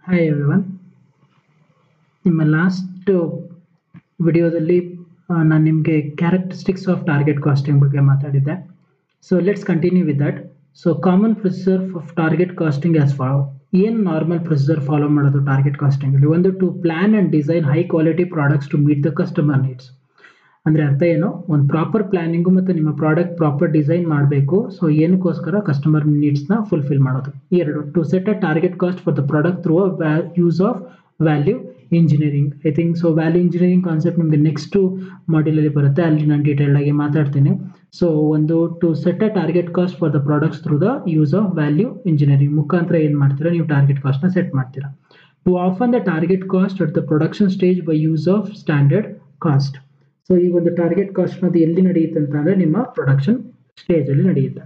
Hi everyone ನಿಮ್ಮ last ವಿಡಿಯೋದಲ್ಲಿ ನಾನು ನಿಮಗೆ ಕ್ಯಾರೆಕ್ಟರಿಸ್ಟಿಕ್ಸ್ ಆಫ್ ಟಾರ್ಗೆಟ್ ಕಾಸ್ಟಿಂಗ್ ಬಗ್ಗೆ ಮಾತಾಡಿದ್ದೆ so let's continue with that so common procedure of target costing as follow ಏನು ನಾರ್ಮಲ್ ಪ್ರೊಸೀಜರ್ ಫಾಲೋ ಮಾಡೋದು ಟಾರ್ಗೆಟ್ ಕಾಸ್ಟಿಂಗಲ್ಲಿ ಒಂದು to plan and design high quality products to meet the customer needs ಅಂದರೆ ಅರ್ಥ ಏನು ಒಂದು ಪ್ರಾಪರ್ ಪ್ಲಾನಿಂಗು ಮತ್ತು ನಿಮ್ಮ ಪ್ರಾಡಕ್ಟ್ ಪ್ರಾಪರ್ ಡಿಸೈನ್ ಮಾಡಬೇಕು ಸೊ ಏನಕ್ಕೋಸ್ಕರ ಕಸ್ಟಮರ್ ನೀಡ್ಸ್ನ ಫುಲ್ಫಿಲ್ ಮಾಡೋದು ಎರಡು to set a target cost for the product through a use of value engineering I think so value engineering concept ನಿಮಗೆ ನೆಕ್ಸ್ಟು ಮಾಡ್ಯೂಲಲ್ಲಿ ಬರುತ್ತೆ ಅಲ್ಲಿ ನಾನು ಡೀಟೇಲ್ಡ್ ಆಗಿ ಮಾತಾಡ್ತೀನಿ ಸೊ ಒಂದು to set a target cost for the products through the use of value engineering ಮುಖಾಂತರ ಏನು ಮಾಡ್ತೀರಾ ನೀವು ಟಾರ್ಗೆಟ್ ಕಾಸ್ಟ್ನ ಸೆಟ್ ಮಾಡ್ತೀರಾ to often the target cost at the production stage by use of standard cost so ಈ ಒಂದು target cost ಅದು ಎಲ್ಲಿ ನಡೆಯುತ್ತೆ ಅಂತ ಅಂದ್ರೆ ನಿಮ್ಮ ಪ್ರೊಡಕ್ಷನ್ ಸ್ಟೇಜ್ ಅಲ್ಲಿ ನಡೆಯುತ್ತೆ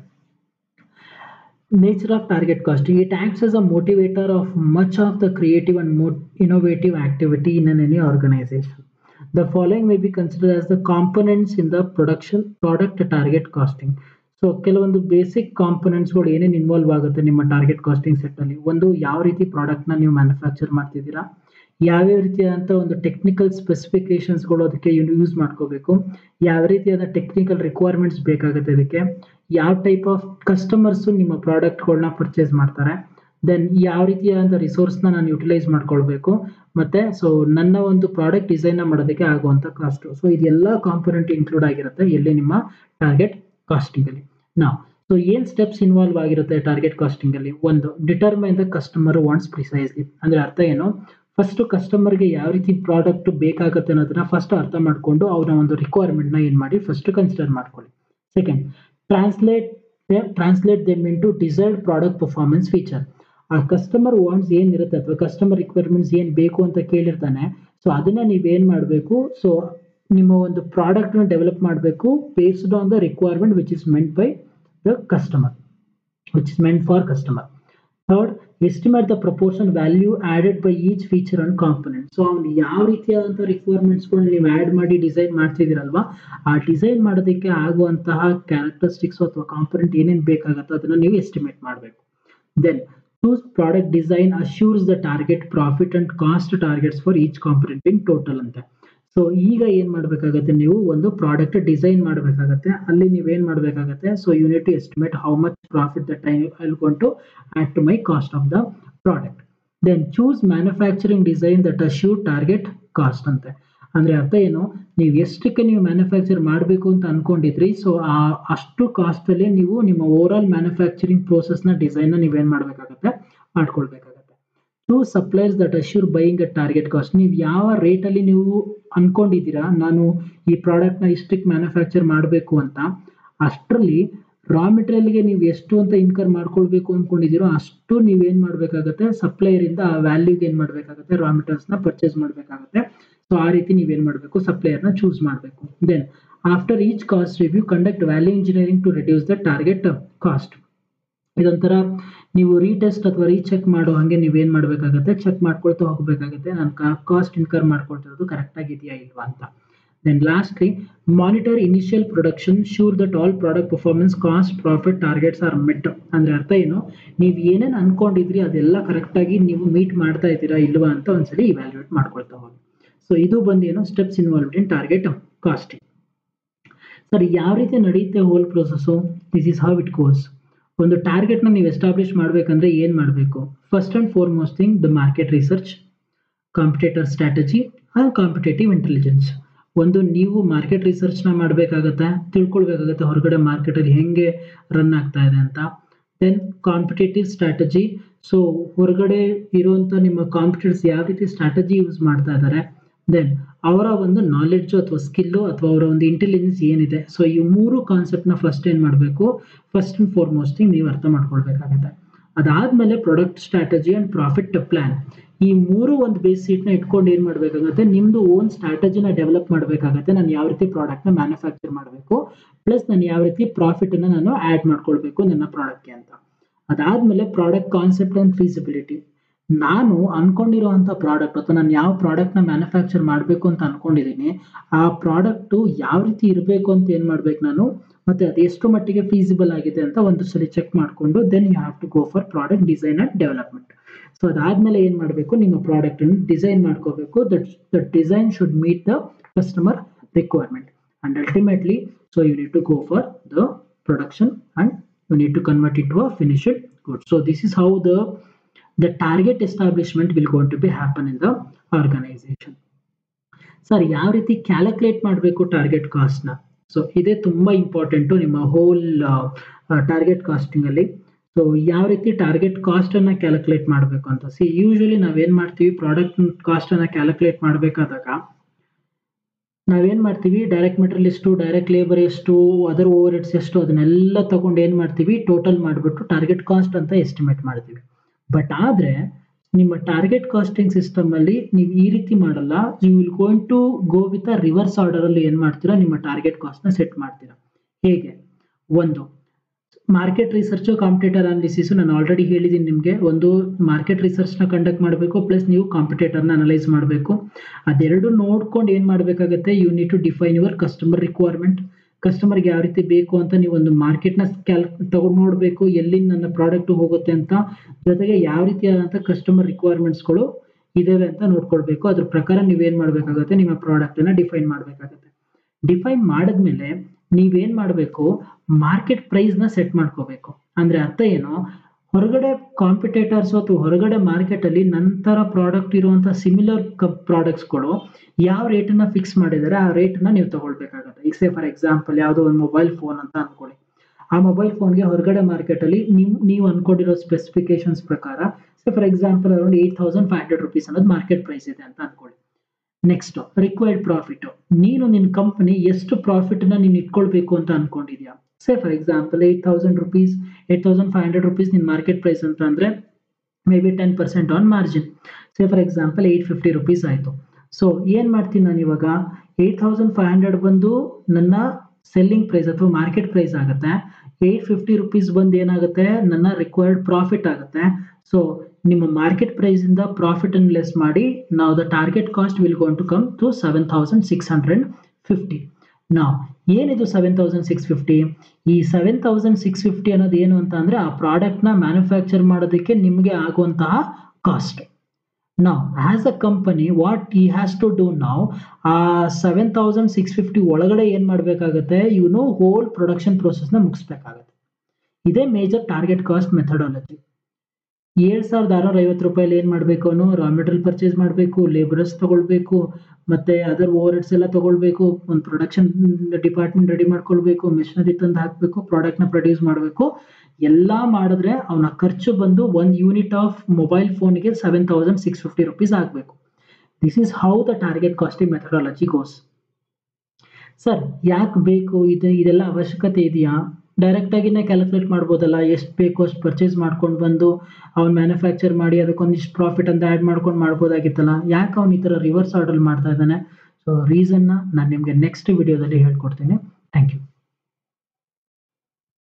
nature of target costing it acts as a motivator of much of the creative and more innovative activity in an any organization. The following may be considered as the components in the production product target costing. So ಕೆಲವೊಂದು basic ಕಾಂಪೊನೆಂಟ್ಸ್ಗಳು ಏನೇನು involve ಆಗುತ್ತೆ ನಿಮ್ಮ target casting ಸೆಟ್ಟಲ್ಲಿ ಒಂದು ಯಾವ ರೀತಿ ಪ್ರಾಡಕ್ಟ್ನ ನೀವು ಮ್ಯಾನುಫ್ಯಾಕ್ಚರ್ ಮಾಡ್ತಿದ್ದೀರಾ ಯಾವ್ಯಾವ ರೀತಿಯಾದಂಥ ಒಂದು ಟೆಕ್ನಿಕಲ್ ಸ್ಪೆಸಿಫಿಕೇಶನ್ಸ್ಗಳು ಅದಕ್ಕೆ ಯೂಸ್ ಮಾಡ್ಕೋಬೇಕು ಯಾವ ರೀತಿಯಾದ ಟೆಕ್ನಿಕಲ್ ರಿಕ್ವೈರ್ಮೆಂಟ್ಸ್ ಬೇಕಾಗುತ್ತೆ ಅದಕ್ಕೆ ಯಾವ ಟೈಪ್ ಆಫ್ ಕಸ್ಟಮರ್ಸು ನಿಮ್ಮ ಪ್ರಾಡಕ್ಟ್ಗಳನ್ನ ಪರ್ಚೇಸ್ ಮಾಡ್ತಾರೆ ದೆನ್ ಯಾವ ರೀತಿಯಾದ ರಿಸೋರ್ಸ್ನ ನಾನು ಯುಟಿಲೈಸ್ ಮಾಡ್ಕೊಳ್ಬೇಕು ಮತ್ತೆ ಸೊ ನನ್ನ ಒಂದು ಪ್ರಾಡಕ್ಟ್ ಡಿಸೈನ್ನ ಮಾಡೋದಕ್ಕೆ ಆಗುವಂಥ ಕಾಸ್ಟು ಸೊ ಇದೆಲ್ಲ ಕಾಂಪೊನೆಂಟ್ ಇನ್ಕ್ಲೂಡ್ ಆಗಿರುತ್ತೆ ಎಲ್ಲಿ ನಿಮ್ಮ ಟಾರ್ಗೆಟ್ ಕಾಸ್ಟಿಂಗಲ್ಲಿ ನಾವು ಸೊ ಏನು ಸ್ಟೆಪ್ಸ್ ಇನ್ವಾಲ್ವ್ ಆಗಿರುತ್ತೆ ಟಾರ್ಗೆಟ್ ಕಾಸ್ಟಿಂಗಲ್ಲಿ ಒಂದು determine the customer wants precisely ಅಂದರೆ ಅರ್ಥ ಏನು ಫಸ್ಟ್ ಕಸ್ಟಮರ್ಗೆ ಯಾವ ರೀತಿ ಪ್ರಾಡಕ್ಟ್ ಬೇಕಾಗುತ್ತೆ ಅನ್ನೋದನ್ನ ಫಸ್ಟ್ ಅರ್ಥ ಮಾಡಿಕೊಂಡು ಅವರ ಒಂದು ರಿಕ್ವೈರ್ಮೆಂಟ್ನ ಏನು ಮಾಡಿ ಫಸ್ಟ್ ಕನ್ಸಿಡರ್ ಮಾಡ್ಕೊಳ್ಳಿ second translate translate them into desired product performance feature ಆ ಕಸ್ಟಮರ್ ವಾಂಟ್ಸ್ ಏನಿರುತ್ತೆ ಅಥವಾ ಕಸ್ಟಮರ್ ರಿಕ್ವೈರ್ಮೆಂಟ್ಸ್ ಏನು ಬೇಕು ಅಂತ ಕೇಳಿರ್ತಾನೆ ಸೊ ಅದನ್ನ ನೀವೇನು ಮಾಡಬೇಕು ಸೊ ನಿಮ್ಮ ಒಂದು ಪ್ರಾಡಕ್ಟ್ನ ಡೆವಲಪ್ ಮಾಡಬೇಕು based on the requirement which is meant by the customer which is meant for customer third estimate the proportion value added by each feature and component so ಅವ್ನು ಯಾವ ರೀತಿಯಾದಂಥ ರಿಕ್ವೈರ್ಮೆಂಟ್ಸ್ಗಳು ನೀವು ಆ್ಯಡ್ ಮಾಡಿ ಡಿಸೈನ್ ಮಾಡ್ತಿದ್ದೀರಲ್ವಾ ಆ ಡಿಸೈನ್ ಮಾಡೋದಕ್ಕೆ ಆಗುವಂತಹ characteristics ಅಥವಾ component ಏನೇನು ಬೇಕಾಗುತ್ತೋ ಅದನ್ನು ನೀವು ಎಸ್ಟಿಮೇಟ್ ಮಾಡಬೇಕು then choose product design assures the target profit and cost targets for each component in total ಅಂತ ಸೊ ಈಗ ಏನು ಮಾಡಬೇಕಾಗತ್ತೆ ನೀವು ಒಂದು ಪ್ರಾಡಕ್ಟ್ ಡಿಸೈನ್ ಮಾಡಬೇಕಾಗತ್ತೆ ಅಲ್ಲಿ ನೀವೇನು ಮಾಡಬೇಕಾಗತ್ತೆ so unit to estimate how much profit the time I gonna out to my cost of the product then choose manufacturing design that assure target cost ಅಂತೆ ಅಂದ್ರೆ ಅರ್ಥ ಏನು ನೀವು ಎಷ್ಟಕ್ಕೆ ನೀವು ಮ್ಯಾನುಫ್ಯಾಕ್ಚರ್ ಮಾಡಬೇಕು ಅಂತ ಅನ್ಕೊಂಡಿದ್ರಿ ಸೊ ಆ ಅಷ್ಟು ಕಾಸ್ಟ್ ಅಲ್ಲಿ ನೀವು ನಿಮ್ಮ ಓವರ್ ಆಲ್ ಮ್ಯಾನುಫ್ಯಾಕ್ಚರಿಂಗ್ ಪ್ರೋಸೆಸ್ನ ಡಿಸೈನ್ ನೀವೇನ್ ಮಾಡಬೇಕಾಗತ್ತೆ ಮಾಡ್ಕೊಳ್ಬೇಕಾಗತ್ತೆ to suppliers that assure buying a target cost ನೀವು ಯಾವ ರೇಟಲ್ಲಿ ನೀವು ಅನ್ಕೊಂಡಿದ್ದೀರಾ ನಾನು ಈ ಪ್ರಾಡಕ್ಟ್ನ ಇಷ್ಟಕ್ಕೆ ಮ್ಯಾನುಫ್ಯಾಕ್ಚರ್ ಮಾಡಬೇಕು ಅಂತ ಅಷ್ಟರಲ್ಲಿ ರಾ ಮೆಟೀರಿಯಲ್ಗೆ ನೀವು ಎಷ್ಟು ಅಂತ ಇನ್ಕರ್ ಮಾಡ್ಕೊಳ್ಬೇಕು ಅನ್ಕೊಂಡಿದ್ದೀರೋ ಅಷ್ಟು ನೀವೇನ್ ಮಾಡಬೇಕಾಗತ್ತೆ ಸಪ್ಲೈಯರ್ ಇಂದ ಆ ವ್ಯಾಲ್ಯೂಗೆ ಏನ್ ಮಾಡಬೇಕಾಗತ್ತೆ ರಾ ಮೆಟೀರಿಯಲ್ಸ್ನ ಪರ್ಚೇಸ್ ಮಾಡಬೇಕಾಗತ್ತೆ ಸೊ ಆ ರೀತಿ ನೀವೇನ್ ಮಾಡಬೇಕು ಸಪ್ಲೈಯರ್ನ ಚೂಸ್ ಮಾಡಬೇಕು then after each cost review conduct value engineering to reduce the target cost ಇದೊಂಥರ ನೀವು ರೀಟೆಸ್ಟ್ ಅಥವಾ ರೀಚೆಕ್ ಮಾಡೋ ಹಾಗೆ ನೀವೇನ್ ಮಾಡಬೇಕಾಗತ್ತೆ ಚೆಕ್ ಮಾಡ್ಕೊಳ್ತಾ ಹೋಗಬೇಕಾಗತ್ತೆ ನಾನು ಕಾಸ್ಟ್ ಇನ್ಕರ್ ಮಾಡ್ಕೊಳ್ತಿರೋದು ಕರೆಕ್ಟ್ ಆಗಿದೆಯಾ ಇಲ್ವಾ ಅಂತ then lastly monitor initial production sure that all product performance cost profit targets are met ಅಂದ್ರೆ ಅರ್ಥ ಏನು ನೀವು ಏನೇನು ಅನ್ಕೊಂಡಿದ್ರಿ ಅದೆಲ್ಲ ಕರೆಕ್ಟಾಗಿ ನೀವು ಮೀಟ್ ಮಾಡ್ತಾ ಇದ್ದೀರಾ ಇಲ್ವಾ ಅಂತ ಒಂದ್ಸಲಿ ಇವ್ಯಾಲ್ಯೂಯೇಟ್ ಮಾಡ್ಕೊಳ್ತಾ ಹೋಗಿ ಸೊ ಇದು ಬಂದು ಏನು steps involved in target costing sir ಯಾವ ರೀತಿ ನಡೆಯುತ್ತೆ whole process this is how it goes ಒಂದು ಟಾರ್ಗೆಟ್ನ ನೀವು ಎಸ್ಟಾಬ್ಲಿಷ್ ಮಾಡಬೇಕಂದ್ರೆ ಏನು ಮಾಡಬೇಕು first and foremost thing the market research competitor strategy and competitive intelligence ಒಂದು ನೀವು ಮಾರ್ಕೆಟ್ ರಿಸರ್ಚ್ನ ಮಾಡಬೇಕಾಗತ್ತೆ ತಿಳ್ಕೊಳ್ಬೇಕಾಗತ್ತೆ ಹೊರಗಡೆ ಮಾರ್ಕೆಟಲ್ಲಿ ಹೆಂಗೆ ರನ್ ಆಗ್ತಾ ಇದೆ ಅಂತ ದೆನ್ ಕಾಂಪಿಟೇಟಿವ್ ಸ್ಟ್ರಾಟಜಿ ಸೊ ಹೊರಗಡೆ ಇರುವಂಥ ನಿಮ್ಮ ಕಾಂಪಿಟೇಟರ್ಸ್ ಯಾವ ರೀತಿ ಸ್ಟ್ರಾಟಜಿ ಯೂಸ್ ಮಾಡ್ತಾ ಇದ್ದಾರೆ ದೆನ್ ಅವರ ಒಂದು ನಾಲೆಡ್ಜು ಅಥವಾ ಸ್ಕಿಲ್ಲು ಅಥವಾ ಅವರ ಒಂದು ಇಂಟೆಲಿಜೆನ್ಸ್ ಏನಿದೆ ಸೊ ಈ ಮೂರು ಕಾನ್ಸೆಪ್ಟ್ನ ಫಸ್ಟ್ ಏನು ಮಾಡಬೇಕು ಫಸ್ಟ್ ಅಂಡ್ ಫಾರ್ಮೋಸ್ಟ್ ಥಿಂಗ್ ನೀವು ಅರ್ಥ ಮಾಡ್ಕೊಳ್ಬೇಕಾಗತ್ತೆ ಅದಾದಮೇಲೆ product strategy and profit plan ಈ ಮೂರು ಒಂದು ಬೇಸ್ ಸೀಟ್ನ ಇಟ್ಕೊಂಡು ಏನು ಮಾಡಬೇಕಾಗುತ್ತೆ ನಿಮ್ಮದು ಓನ್ ಸ್ಟ್ರಾಟಜಿನ ಡೆವಲಪ್ ಮಾಡಬೇಕಾಗತ್ತೆ ನಾನು ಯಾವ ರೀತಿ ಪ್ರಾಡಕ್ಟ್ನ ಮ್ಯಾನುಫ್ಯಾಕ್ಚರ್ ಮಾಡಬೇಕು ಪ್ಲಸ್ ನಾನು ಯಾವ ರೀತಿ ಪ್ರಾಫಿಟನ್ನು ನಾನು ಆ್ಯಡ್ ಮಾಡ್ಕೊಳ್ಬೇಕು ನನ್ನ ಪ್ರಾಡಕ್ಟ್ಗೆ ಅಂತ ಅದಾದಮೇಲೆ ಪ್ರಾಡಕ್ಟ್ ಕಾನ್ಸೆಪ್ಟ್ ಆ್ಯಂಡ್ ಫೀಸಿಬಿಲಿಟಿ ನಾನು ಅನ್ಕೊಂಡಿರುವಂಥ ಪ್ರಾಡಕ್ಟ್ ಅಥವಾ ನಾನು ಯಾವ ಪ್ರಾಡಕ್ಟ್ನ ಮ್ಯಾನುಫ್ಯಾಕ್ಚರ್ ಮಾಡಬೇಕು ಅಂತ ಅನ್ಕೊಂಡಿದ್ದೀನಿ ಆ ಪ್ರಾಡಕ್ಟು ಯಾವ ರೀತಿ ಇರಬೇಕು ಅಂತ ಏನು ಮಾಡ್ಬೇಕು ನಾನು ಮತ್ತೆ ಅದು ಎಷ್ಟು ಮಟ್ಟಿಗೆ ಫೀಸಿಬಲ್ ಆಗಿದೆ ಅಂತ ಒಂದು ಸಲ ಚೆಕ್ ಮಾಡಿಕೊಂಡು then you have to go for product design and development so ಅದಾದ್ಮೇಲೆ ಏನ್ ಮಾಡಬೇಕು ನಿಮ್ಮ ಪ್ರಾಡಕ್ಟ್ ಅನ್ನು ಡಿಸೈನ್ ಮಾಡ್ಕೋಬೇಕು that the design should meet the customer requirement and ultimately so you need to go for the production and you need to convert it to a finished good so this is how the the target establishment will going to be happen in the organization sir ಯಾವ ರೀತಿ calculate ಮಾಡಬೇಕು target ಕಾಸ್ಟ್ನ so ಇದೇ ತುಂಬಾ important ನಿಮ್ಮ whole target costing ಅಲ್ಲಿ so ಯಾವ ರೀತಿ target cost ಅನ್ನ ಕ್ಯಾಲ್ಕುಲೇಟ್ ಮಾಡಬೇಕು ಅಂತ ಸಿ ಯೂಶಲಿ ನಾವೇನ್ ಮಾಡ್ತೀವಿ ಪ್ರಾಡಕ್ಟ್ ಕಾಸ್ಟ್ ಅನ್ನ ಕ್ಯಾಲ್ಕುಲೇಟ್ ಮಾಡಬೇಕಾದಾಗ ನಾವೇನ್ ಮಾಡ್ತೀವಿ ಡೈರೆಕ್ಟ್ ಮೆಟೀರಿಯಲ್ ಎಷ್ಟು ಡೈರೆಕ್ಟ್ ಲೇಬರ್ ಎಷ್ಟು ಅದರ್ ಓವರ್ ಹೆಡ್ಸ್ ಎಷ್ಟು ಅದನ್ನೆಲ್ಲ ತಗೊಂಡು ಏನ್ ಮಾಡ್ತೀವಿ ಟೋಟಲ್ ಮಾಡಿಬಿಟ್ಟು ಟಾರ್ಗೆಟ್ ಕಾಸ್ಟ್ ಅಂತ ಎಸ್ಟಿಮೇಟ್ ಮಾಡ್ತೀವಿ ಬಟ್ ಆದ್ರೆ ನಿಮ್ಮ ಟಾರ್ಗೆಟ್ ಕಾಸ್ಟಿಂಗ್ ಸಿಸ್ಟಮ್ ಅಲ್ಲಿ ನೀವು ಈ ರೀತಿ ಮಾಡಲ್ಲ you will going to go with a reverse order ಅಲ್ಲಿ ಏನ್ ಮಾಡ್ತೀರಾ ನಿಮ್ಮ ಟಾರ್ಗೆಟ್ ಕಾಸ್ಟ್ ನ ಸೆಟ್ ಮಾಡ್ತೀರಾ ಹೇಗೆ ಒಂದು ಮಾರ್ಕೆಟ್ ರಿಸರ್ಚ್ ಕಾಂಪಿಟೇಟರ್ ಅನಾಲಿಸಿಸ್ ನಾನು ಆಲ್ರೆಡಿ ಹೇಳಿದ್ದೀನಿ ನಿಮಗೆ ಒಂದು ಮಾರ್ಕೆಟ್ ರಿಸರ್ಚ್ ನ ಕಂಡಕ್ಟ್ ಮಾಡಬೇಕು ಪ್ಲಸ್ ನೀವು ಕಾಂಪಿಟೇಟರ್ ನ ಅನಲೈಸ್ ಮಾಡಬೇಕು ಅದೆರಡು ನೋಡ್ಕೊಂಡು ಏನ್ ಮಾಡಬೇಕಾಗುತ್ತೆ you need to define your customer requirement ಕಸ್ಟಮರ್ಗೆ ಯಾವ ರೀತಿ ಬೇಕು ಅಂತ ನೀವು ಒಂದು ಮಾರ್ಕೆಟ್ನ ಕ್ಯಾಲ್ ತಗೊಂಡು ನೋಡಬೇಕು ಎಲ್ಲಿ ನನ್ನ ಪ್ರಾಡಕ್ಟ್ ಹೋಗುತ್ತೆ ಅಂತ ಜೊತೆಗೆ ಯಾವ ರೀತಿಯಾದಂಥ ಕಸ್ಟಮರ್ ರಿಕ್ವೈರ್ಮೆಂಟ್ಸ್ಗಳು ಇದಾವೆ ಅಂತ ನೋಡ್ಕೊಳ್ಬೇಕು ಅದ್ರ ಪ್ರಕಾರ ನೀವೇನ್ ಮಾಡಬೇಕಾಗುತ್ತೆ ನಿಮ್ಮ ಪ್ರಾಡಕ್ಟ್ ಅನ್ನ ಡಿಫೈನ್ ಮಾಡಬೇಕಾಗುತ್ತೆ ಡಿಫೈನ್ ಮಾಡಿದ್ಮೇಲೆ ನೀವೇನ್ ಮಾಡಬೇಕು ಮಾರ್ಕೆಟ್ ಪ್ರೈಸ್ ನ ಸೆಟ್ ಮಾಡ್ಕೋಬೇಕು ಅಂದ್ರೆ ಅರ್ಥ ಏನು ಹೊರಗಡೆ ಕಾಂಪಿಟೇಟರ್ಸ್ ಅಥವಾ ಹೊರಗಡೆ ಮಾರ್ಕೆಟ್ ಅಲ್ಲಿ ನಂತರ ಪ್ರಾಡಕ್ಟ್ ಇರುವಂತ ಸಿಮಿಲರ್ ಪ್ರಾಡಕ್ಟ್ಸ್ಗಳು ಯಾವ ರೇಟ್ ಅನ್ನ ಫಿಕ್ಸ್ ಮಾಡಿದ್ದಾರೆ ಆ ರೇಟ್ ನ ನೀವು ತಗೊಳ್ಬೇಕಾಗುತ್ತೆ ಈಗ ಸೇ ಫಾರ್ ಎಕ್ಸಾಂಪಲ್ ಯಾವುದೋ ಒಂದು ಮೊಬೈಲ್ ಫೋನ್ ಅಂತ ಅನ್ಕೊಳ್ಳಿ ಆ ಮೊಬೈಲ್ ಫೋನ್ಗೆ ಹೊರಗಡೆ ಮಾರ್ಕೆಟ್ ಅಲ್ಲಿ ನೀವು ನೀವು ಅನ್ಕೊಂಡಿರೋ ಸ್ಪೆಸಿಫಿಕೇಶನ್ಸ್ ಪ್ರಕಾರ say for example around eight thousand five hundred rupees ಅನ್ನೋದು ಮಾರ್ಕೆಟ್ ಪ್ರೈಸ್ ಇದೆ ಅಂತ ಅನ್ಕೊಳ್ಳಿ ನೆಕ್ಸ್ಟ್ ರಿಕ್ವೈರ್ಡ್ ಪ್ರಾಫಿಟ್ ನೀನು ನಿನ್ನ ಕಂಪನಿ ಎಷ್ಟು ಪ್ರಾಫಿಟ್ ನ ನೀನು ಇಟ್ಕೊಳ್ಬೇಕು ಅಂತ ಅನ್ಕೊಂಡಿದ್ಯಾ say for example eight thousand rupees eight thousand five hundred rupees ನಿನ್ ಮಾರ್ಕೆಟ್ ಪ್ರೈಸ್ ಅಂತ ಅಂದ್ರೆ maybe ten percent on margin say for example eight fifty rupees ಆಯ್ತು ಸೊ ಏನ್ ಮಾಡ್ತೀನಿ ನಾನು ಇವಾಗ ಏಟ್ ತೌಸಂಡ್ ಫೈವ್ ಹಂಡ್ರೆಡ್ ಬಂದು ನನ್ನ ಸೆಲ್ಲಿಂಗ್ ಪ್ರೈಸ್ ಅಥವಾ ಮಾರ್ಕೆಟ್ ಪ್ರೈಸ್ ಆಗುತ್ತೆ ಏಟ್ ಫಿಫ್ಟಿ ರುಪೀಸ್ ಬಂದು ಏನಾಗುತ್ತೆ ನನ್ನ ರಿಕ್ವೈರ್ಡ್ ಪ್ರಾಫಿಟ್ ಆಗುತ್ತೆ ಸೊ ನಿಮ್ಮ ಮಾರ್ಕೆಟ್ ಪ್ರೈಸ್ ಇಂದ ಪ್ರಾಫಿಟ್ ಅನ್ನು ಲೆಸ್ ಮಾಡಿ ನಾವು the target cost will gonna to come to seven thousand six hundred fifty ನಾವು ಏನಿದು ಸೆವೆನ್ ತೌಸಂಡ್ ಸಿಕ್ಸ್ ಫಿಫ್ಟಿ ಈ ಸೆವೆನ್ ತೌಸಂಡ್ ಸಿಕ್ಸ್ ಫಿಫ್ಟಿ ಅನ್ನೋದು ಏನು ಅಂತ ಅಂದ್ರೆ ಆ ಪ್ರಾಡಕ್ಟ್ ನ ಮ್ಯಾನುಫ್ಯಾಕ್ಚರ್ ಮಾಡೋದಕ್ಕೆ ನಿಮಗೆ ಆಗುವಂತಹ ಕಾಸ್ಟ್ ನಾವು ಆಸ್ ಅ ಕಂಪನಿ ವಾಟ್ ಈ ಹ್ಯಾಸ್ ಟು ಡೂ ನಾವು ಆ ಸೆವೆನ್ ತೌಸಂಡ್ ಸಿಕ್ಸ್ ಫಿಫ್ಟಿ ಒಳಗಡೆ ಏನ್ ಮಾಡಬೇಕಾಗುತ್ತೆ ಇವನು ಹೋಲ್ ಪ್ರೊಡಕ್ಷನ್ ನ ಮುಗಿಸ್ಬೇಕಾಗತ್ತೆ ಇದೇ ಮೇಜರ್ ಟಾರ್ಗೆಟ್ ಕಾಸ್ಟ್ ಮೆಥಡಾಲಜಿ ಏಳ್ ಸಾವಿರದ ಆರುನೂರ ಐವತ್ತು ರೂಪಾಯಲ್ಲಿ ಏನ್ ಮಾಡ್ಬೇಕು ಅವನು ರಾ ಮೆಟೀರಿಯಲ್ ಪರ್ಚೇಸ್ ಮಾಡಬೇಕು ಲೇಬರರ್ಸ್ ತಗೊಳ್ಬೇಕು ಮತ್ತೆ ಅದರ್ ಓವರ್ ಹೆಡ್ಸ್ ಎಲ್ಲ ತಗೊಳ್ಬೇಕು ಒಂದು ಪ್ರೊಡಕ್ಷನ್ ಡಿಪಾರ್ಟ್ಮೆಂಟ್ ರೆಡಿ ಮಾಡ್ಕೊಳ್ಬೇಕು ಮಿಷನರಿ ತಂದು ಹಾಕ್ಬೇಕು ಪ್ರಾಡಕ್ಟ್ ನ ಪ್ರೊಡ್ಯೂಸ್ ಮಾಡಬೇಕು ಎಲ್ಲಾ ಮಾಡಿದ್ರೆ ಅವನ ಖರ್ಚು ಬಂದು ಒಂದ್ ಯೂನಿಟ್ ಆಫ್ ಮೊಬೈಲ್ ಫೋನ್ಗೆ seven thousand six fifty rupees ಆಗಬೇಕು this is how the target costing methodology goes sir ಯಾಕೆ ಬೇಕು ಇದು ಇದೆಲ್ಲ ಅವಶ್ಯಕತೆ ಇದೆಯಾ ಡೈರೆಕ್ಟ್ ಆಗಿನೇ ಕ್ಯಾಲ್ಕುಲೇಟ್ ಮಾಡ್ಬೋದಲ್ಲ ಎಷ್ಟು ಬೇಕು ಅಷ್ಟು ಪರ್ಚೇಸ್ ಮಾಡ್ಕೊಂಡು ಬಂದು ಅವ್ನು ಮ್ಯಾನುಫ್ಯಾಕ್ಚರ್ ಮಾಡಿ ಅದಕ್ಕೊಂದಿಷ್ಟು ಪ್ರಾಫಿಟ್ ಅಂತ ಆ್ಯಡ್ ಮಾಡ್ಕೊಂಡು ಮಾಡ್ಬೋದಾಗಿತ್ತಲ್ಲ ಯಾಕೆ ಅವ್ನು ಈ ಥರ ರಿವರ್ಸ್ ಆರ್ಡರ್ ಮಾಡ್ತಾ ಇದ್ದಾನೆ ಸೊ ರೀಸನ್ನ ನಾನು ನಿಮಗೆ ನೆಕ್ಸ್ಟ್ ವಿಡಿಯೋದಲ್ಲಿ ಹೇಳ್ಕೊಡ್ತೀನಿ ಥ್ಯಾಂಕ್ ಯು